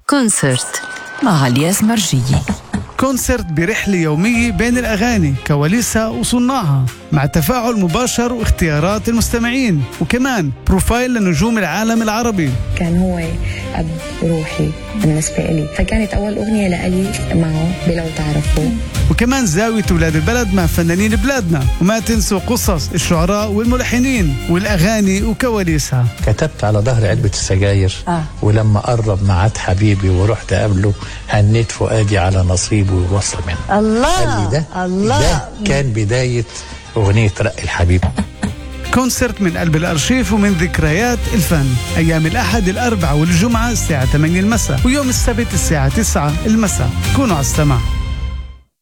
كونسرت مع الياس مرجية كونسرت برحلة يومية بين الأغاني كواليسها وصناعها مع تفاعل مباشر واختيارات المستمعين وكمان بروفايل لنجوم العالم العربي كان هو أب روحي بالنسبة لي فكانت أول أغنية لألي معه بلو تعرفوا وكمان زاوية ولاد البلد مع فنانين بلادنا وما تنسوا قصص الشعراء والملحنين والأغاني وكواليسها كتبت على ظهر علبة السجاير آه. ولما قرب معاد حبيبي ورحت قابله هنيت فؤادي على نصيبه ووصل منه قال الله لي ده الله ده كان بداية أغنية رق الحبيب كونسرت من قلب الأرشيف ومن ذكريات الفن أيام الأحد الأربعاء والجمعة الساعة 8 المساء ويوم السبت الساعة 9 المساء كونوا على السماع